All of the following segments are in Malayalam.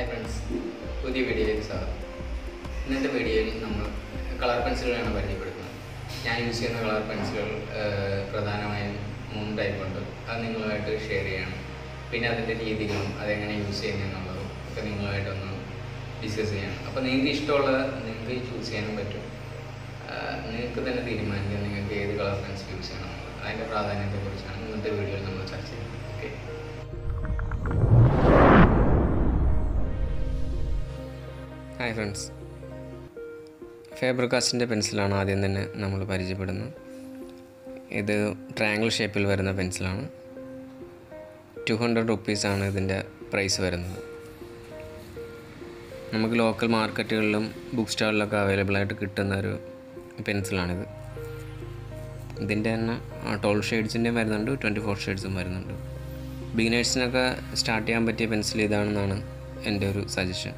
ഹായ് ഫ്രണ്ട്സ് പുതിയ വീഡിയോയിലേക്ക് സ്വാഗതം ഇന്നത്തെ വീഡിയോയിൽ നമ്മൾ കളർ പെൻസിലുകളാണ് പരിചയപ്പെടുത്തുന്നത് ഞാൻ യൂസ് ചെയ്യുന്ന കളർ പെൻസിലുകൾ പ്രധാനമായും മൂന്ന് ടൈപ്പ് ഉണ്ട് അത് നിങ്ങളുമായിട്ട് ഷെയർ ചെയ്യണം പിന്നെ അതിൻ്റെ രീതികളും അതെങ്ങനെ യൂസ് ചെയ്യുന്നതെന്നുള്ളതും ഒക്കെ നിങ്ങളുമായിട്ടൊന്ന് ഡിസ്കസ് ചെയ്യണം അപ്പോൾ നിങ്ങൾക്ക് ഇഷ്ടമുള്ളത് നിങ്ങൾക്ക് ചൂസ് ചെയ്യാനും പറ്റും ആ, നിങ്ങൾക്ക് തന്നെ തീരുമാനിക്കാം നിങ്ങൾക്ക് ഏത് കളർ പെൻസിൽ യൂസ് ചെയ്യണം എന്നുള്ളത്. അതിൻ്റെ പ്രാധാന്യത്തെക്കുറിച്ചാണ് ഇന്നത്തെ വീഡിയോയിൽ നമ്മൾ ചർച്ച ചെയ്യുന്നത് ഓക്കെ ഹായ് ഫ്രണ്ട്സ് ഫേബർ കാസ്റ്റിൻ്റെ പെൻസിലാണ് ആദ്യം തന്നെ നമ്മൾ പരിചയപ്പെടുന്നത് ഇത് ട്രയാങ്കിൾ ഷേപ്പിൽ വരുന്ന പെൻസിലാണ് ടു ഹൺഡ്രഡ് റുപ്പീസാണ് ഇതിൻ്റെ പ്രൈസ് വരുന്നത് നമുക്ക് ലോക്കൽ മാർക്കറ്റുകളിലും ബുക്ക് സ്റ്റാളിലൊക്കെ അവൈലബിൾ ആയിട്ട് കിട്ടുന്ന ഒരു പെൻസിലാണിത് ഇതിൻ്റെ തന്നെ ട്വൽവ് ഷെയ്ഡ്സിൻ്റെയും വരുന്നുണ്ട് ട്വൻറ്റി ഫോർ ഷെയ്ഡ്സും വരുന്നുണ്ട് ബിഗിനേഴ്സിനൊക്കെ സ്റ്റാർട്ട് ചെയ്യാൻ പറ്റിയ പെൻസിൽ ഇതാണെന്നാണ് എൻ്റെ ഒരു സജഷൻ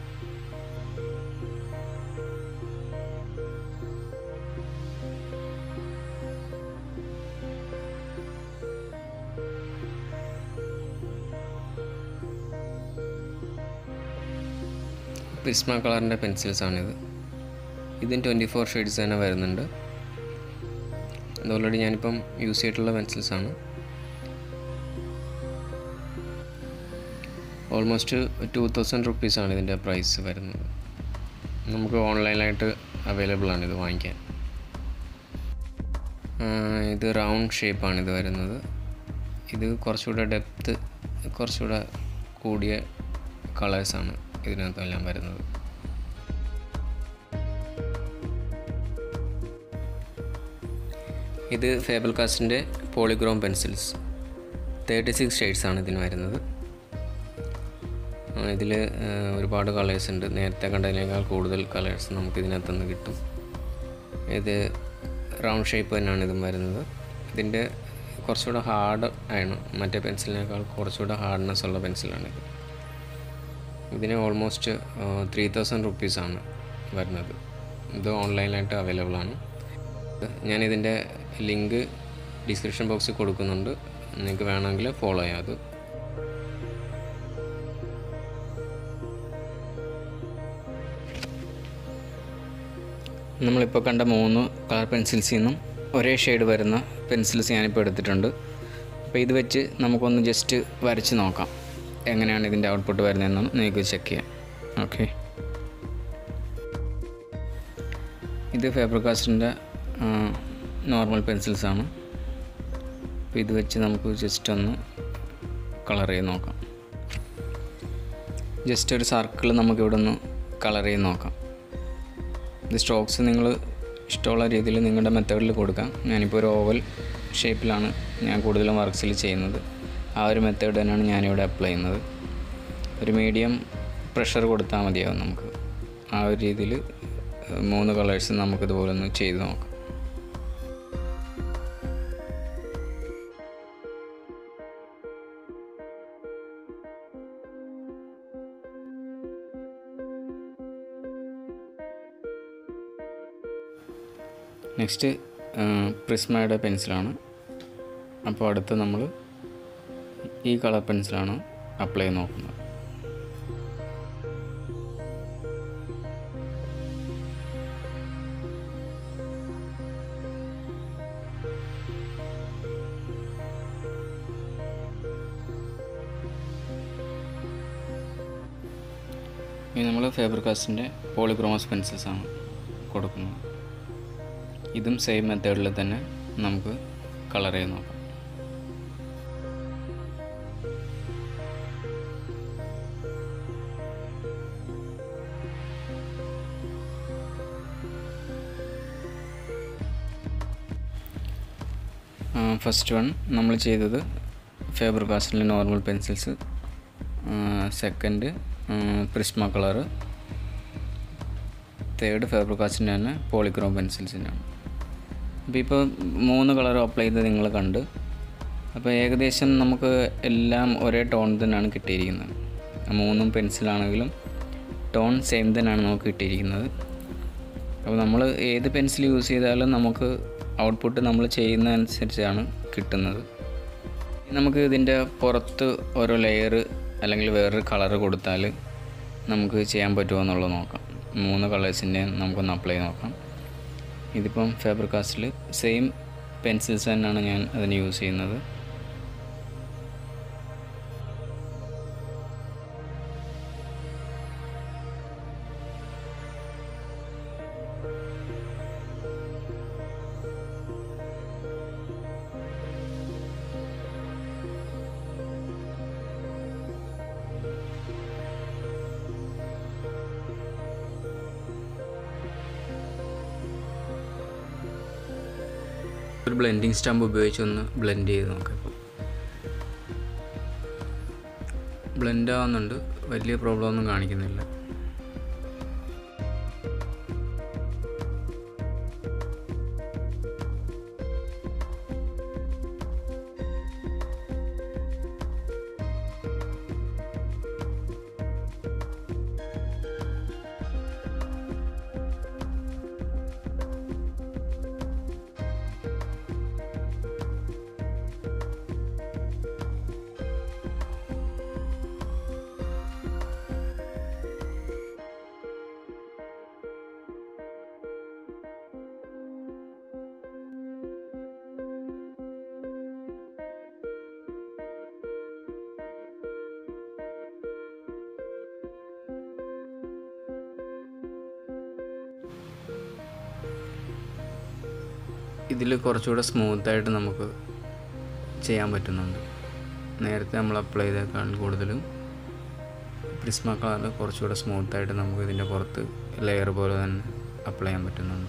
പ്രിസ്മ കളറിൻ്റെ പെൻസിൽസാണിത് ഇതിന് ട്വൻറ്റി ഫോർ ഷെയ്ഡ്സ് തന്നെ വരുന്നുണ്ട് ഇത് ഓൾറെഡി ഞാനിപ്പം യൂസ് ചെയ്തിട്ടുള്ള പെൻസിൽസാണ് ഓൾമോസ്റ്റ് ടു തൗസൻഡ് റുപ്പീസാണ് ഇതിൻ്റെ പ്രൈസ് വരുന്നത് നമുക്ക് ഓൺലൈനായിട്ട് അവൈലബിൾ ആണ് ഇത് വാങ്ങിക്കാൻ ആ, ഇത് റൗണ്ട് ഷേപ്പാണ് ഇത് വരുന്നത് ഇത് കുറച്ചുകൂടെ ഡെപ്ത്ത് കുറച്ചുകൂടെ കൂടിയ കളേഴ്സാണ് ഇതിനകത്തെല്ലാം വരുന്നത് ഇത് ഫേബൽ കാസ്റ്റിൻ്റെ പോളിഗ്രോം പെൻസിൽസ് തേർട്ടി സിക്സ് ഷെയ്ഡ്സാണ് ഇതിന് വരുന്നത് ഇതിൽ ഒരുപാട് കളേഴ്സ് ഉണ്ട് നേരത്തെ കണ്ടതിനേക്കാൾ കൂടുതൽ കളേഴ്സ് നമുക്ക് ഇതിനകത്തുനിന്ന് കിട്ടും ഇത് റൗണ്ട് ഷേപ്പ് തന്നെയാണ് ഇതും വരുന്നത് ഇതിൻ്റെ കുറച്ചുകൂടെ ഹാർഡ് ആണ് മറ്റേ പെൻസിലിനേക്കാൾ കുറച്ചുകൂടെ ഹാർഡ്നെസ് ഉള്ള പെൻസിലാണിത് ഇതിന് ഓൾമോസ്റ്റ് ത്രീ തൗസൻഡ് റുപ്പീസാണ് വരുന്നത് ഇത് ഓൺലൈനായിട്ട് അവൈലബിൾ ആണ് ഞാനിതിൻ്റെ ലിങ്ക് ഡിസ്ക്രിപ്ഷൻ ബോക്സിൽ കൊടുക്കുന്നുണ്ട് നിങ്ങൾക്ക് വേണമെങ്കിൽ ഫോളോ ചെയ്യാം അത് നമ്മളിപ്പോൾ കണ്ട മൂന്ന് കളർ പെൻസിൽസിൽ നിന്നും ഒരേ ഷെയ്ഡ് വരുന്ന പെൻസിൽസ് ഞാനിപ്പോൾ എടുത്തിട്ടുണ്ട് അപ്പോൾ ഇത് വെച്ച് നമുക്കൊന്ന് ജസ്റ്റ് വരച്ച് നോക്കാം എങ്ങനെയാണ് ഇതിൻ്റെ ഔട്ട്പുട്ട് വരുന്നതെന്ന് നിങ്ങൾക്ക് ചെക്ക് ചെയ്യാം ഓക്കെ ഇത് ഫേബർ കാസ്റ്റിൻ്റെ നോർമൽ പെൻസിൽസാണ് അപ്പോൾ ഇത് വെച്ച് നമുക്ക് ജസ്റ്റ് ഒന്ന് കളർ ചെയ്ത് നോക്കാം ജസ്റ്റ് ഒരു സർക്കിൾ നമുക്കിവിടെ ഒന്ന് കളർ ചെയ്ത് നോക്കാം ഇത് സ്ട്രോക്സ് നിങ്ങൾ ഇഷ്ടമുള്ള രീതിയിൽ നിങ്ങളുടെ മെത്തേഡിൽ കൊടുക്കാം ഞാനിപ്പോൾ ഒരു ഓവൽ ഷേപ്പിലാണ് ഞാൻ കൂടുതലും വർക്ക്സിൽ ചെയ്യുന്നത് ആ ഒരു മെത്തേഡ് തന്നെയാണ് ഞാനിവിടെ അപ്ലൈ ചെയ്യുന്നത് ഒരു മീഡിയം പ്രഷർ കൊടുത്താൽ മതിയാവും നമുക്ക് ആ ഒരു രീതിയിൽ മൂന്ന് കളേഴ്സ് നമുക്കിതുപോലെ ഒന്ന് ചെയ്ത് നോക്കാം നെക്സ്റ്റ് പ്രിസ്മയുടെ പെൻസിലാണ് അപ്പോൾ അടുത്ത് നമ്മൾ ഈ കളർ പെൻസിലാണ് അപ്ലൈ ചെയ്ത് നോക്കുന്നത് ഇനി നമ്മൾ ഫേബർ കാസ്റ്റിൻ്റെ പോളിക്രോമസ് പെൻസിൽസാണ് കൊടുക്കുന്നത് ഇതും സെയിം മെത്തേഡിൽ തന്നെ നമുക്ക് കളർ ചെയ്ത് നോക്കാം ഫസ്റ്റ് വൺ നമ്മൾ ചെയ്തത് ഫേബർ കാസ്റ്റിലെ normal pencils second Prisma colour third Faber കാസ്റ്റിൻ്റെ തന്നെ പോളിക്രോം പെൻസിൽസിൻ്റെയാണ് അപ്പോൾ ഇപ്പോൾ മൂന്ന് കളർ അപ്ലൈ ചെയ്ത് നിങ്ങൾ കണ്ട് അപ്പോൾ ഏകദേശം നമുക്ക് എല്ലാം ഒരേ ടോൺ തന്നെയാണ് കിട്ടിയിരിക്കുന്നത് ആ മൂന്നും പെൻസിലാണെങ്കിലും ടോൺ സെയിം തന്നെയാണ് നമുക്ക് കിട്ടിയിരിക്കുന്നത് അപ്പോൾ നമ്മൾ ഏത് പെൻസിൽ യൂസ് ചെയ്താലും നമുക്ക് ഔട്ട്പുട്ട് നമ്മൾ ചെയ്യുന്ന അനുസരിച്ചാണ് കിട്ടുന്നത് നമുക്ക് ഇതിൻ്റെ പുറത്ത് ഓരോ ലെയർ അല്ലെങ്കിൽ വേറൊരു കളർ കൊടുത്താൽ നമുക്ക് ചെയ്യാൻ പറ്റുമോ എന്നുള്ളത് നോക്കാം മൂന്ന് കളേഴ്സിൻ്റെ നമുക്കൊന്ന് അപ്ലൈ നോക്കാം ഇതിപ്പം ഫേബർ കാസ്റ്റിൽ സെയിം പെൻസിൽസ് തന്നെയാണ് ഞാൻ അതിന് യൂസ് ചെയ്യുന്നത് ഒരു ബ്ലെൻഡിങ് സ്റ്റാമ്പ് ഉപയോഗിച്ച് ഒന്ന് ബ്ലെൻഡ് ചെയ്ത് നോക്കാം ഇപ്പോൾ ബ്ലെൻഡ് ആവുന്നുണ്ട് വലിയ പ്രോബ്ലം ഒന്നും കാണിക്കുന്നില്ല ഇതിൽ കുറച്ചുകൂടെ സ്മൂത്തായിട്ട് നമുക്ക് ചെയ്യാൻ പറ്റുന്നുണ്ട് നേരത്തെ നമ്മൾ അപ്ലൈ ചെയ്തേക്കാൾ കൂടുതലും പ്രിസ്മ കളർ കുറച്ചുകൂടെ സ്മൂത്തായിട്ട് നമുക്ക് ഇതിൻ്റെ പുറത്ത് ലെയർ പോലെ തന്നെ അപ്ലൈ ചെയ്യാൻ പറ്റുന്നുണ്ട്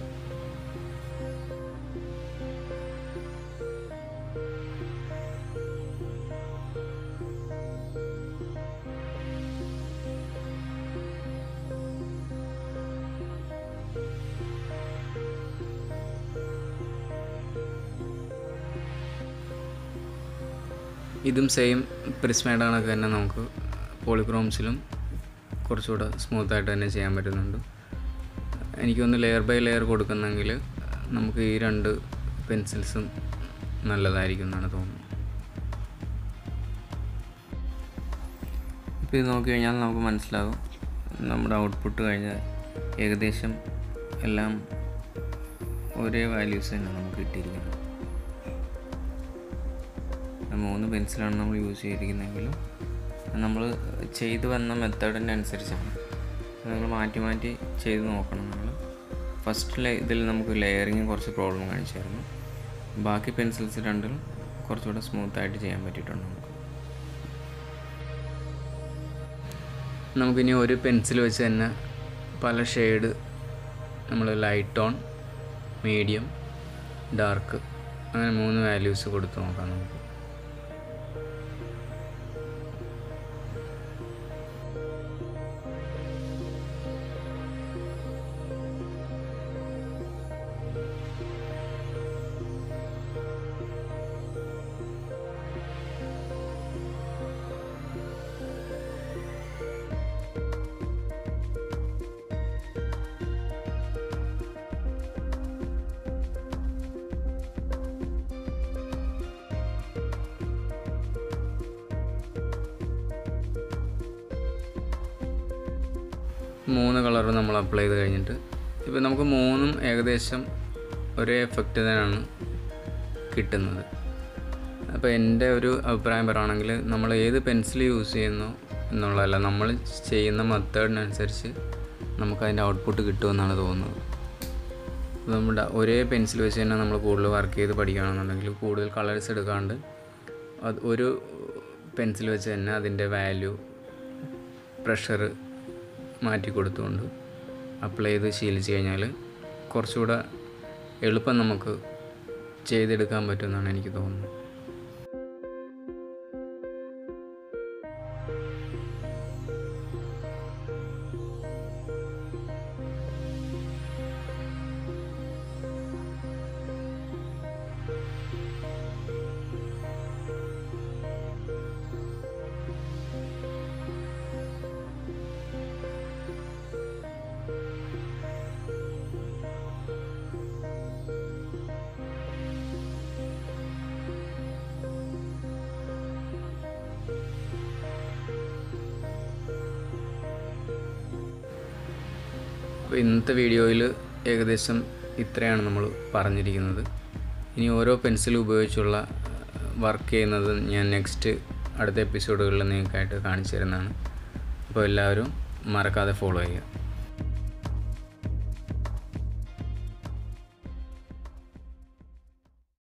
ഇതും സെയിം പ്രിസ്മയുടെ കണക്ക് തന്നെ നമുക്ക് പോളിക്രോംസിലും കുറച്ചുകൂടെ സ്മൂത്തായിട്ട് തന്നെ ചെയ്യാൻ പറ്റുന്നുണ്ട് എനിക്കൊന്ന് ലെയർ ബൈ ലെയർ കൊടുക്കുന്നെങ്കിൽ നമുക്ക് ഈ രണ്ട് പെൻസിൽസും നല്ലതായിരിക്കും എന്നാണ് തോന്നുന്നത് ഇപ്പോൾ ഇത് നോക്കി കഴിഞ്ഞാൽ നമുക്ക് മനസ്സിലാകും നമ്മുടെ ഔട്ട്പുട്ട് കഴിഞ്ഞാൽ ഏകദേശം എല്ലാം ഒരേ വാല്യൂസ് തന്നെ നമുക്ക് കിട്ടിയിരിക്കുന്നത് മൂന്ന് പെൻസിലാണ് നമ്മൾ യൂസ് ചെയ്തിരിക്കുന്നതെങ്കിലും നമ്മൾ ചെയ്തു വന്ന മെത്തേഡിൻ്റെ അനുസരിച്ചാണ് നമ്മൾ മാറ്റി മാറ്റി ചെയ്ത് നോക്കണം നമ്മൾ ഫസ്റ്റ് ഇതിൽ നമുക്ക് ലെയറിങ് കുറച്ച് പ്രോബ്ലം കാണിച്ചായിരുന്നു ബാക്കി പെൻസിൽസ് രണ്ടിലും കുറച്ചുകൂടെ സ്മൂത്തായിട്ട് ചെയ്യാൻ പറ്റിയിട്ടുണ്ട് നമുക്ക് നമുക്കിനി ഒരു പെൻസിൽ വെച്ച് തന്നെ പല ഷെയ്ഡ് നമ്മൾ ലൈറ്റ് ഓൺ മീഡിയം ഡാർക്ക് അങ്ങനെ മൂന്ന് വാല്യൂസ് കൊടുത്ത് നോക്കാം നമുക്ക് മൂന്ന് കളർ നമ്മൾ അപ്ലൈ ചെയ്ത് കഴിഞ്ഞിട്ട് ഇപ്പോൾ നമുക്ക് മൂന്നും ഏകദേശം ഒരേ എഫക്റ്റ് തന്നെയാണ് കിട്ടുന്നത് അപ്പോൾ എൻ്റെ ഒരു അഭിപ്രായം പറയുകയാണെങ്കിൽ നമ്മൾ ഏത് പെൻസിൽ യൂസ് ചെയ്യുന്നു എന്നുള്ളതല്ല നമ്മൾ ചെയ്യുന്ന മെത്തേഡിനനുസരിച്ച് നമുക്കതിൻ്റെ ഔട്ട്പുട്ട് കിട്ടുമെന്നാണ് തോന്നുന്നത് നമ്മുടെ ഒരേ പെൻസിൽ വെച്ച് തന്നെ നമ്മൾ കൂടുതൽ വർക്ക് ചെയ്ത് പഠിക്കുകയാണെന്നുണ്ടെങ്കിൽ കൂടുതൽ കളേഴ്സ് എടുക്കാണ്ട് അത് ഒരു പെൻസിൽ വെച്ച് തന്നെ അതിൻ്റെ വാല്യൂ പ്രഷർ മാറ്റി കൊടുത്തുകൊണ്ട് അപ്ലൈ ചെയ്ത് ശീലിച്ച് കഴിഞ്ഞാൽ കുറച്ചുകൂടെ എളുപ്പം നമുക്ക് ചെയ്തെടുക്കാൻ പറ്റുമെന്നാണ് എനിക്ക് തോന്നുന്നത് അപ്പോൾ ഇന്നത്തെ വീഡിയോയിൽ ഏകദേശം ഇത്രയാണ് നമ്മൾ പറഞ്ഞിരിക്കുന്നത് ഇനി ഓരോ പെൻസിൽ ഉപയോഗിച്ചുള്ള വർക്ക് ചെയ്യുന്നത് ഞാൻ നെക്സ്റ്റ് അടുത്ത എപ്പിസോഡുകളിൽ നിങ്ങൾക്കായിട്ട് കാണിച്ചു തരുന്നതാണ് അപ്പോൾ എല്ലാവരും മറക്കാതെ ഫോളോ ചെയ്യുക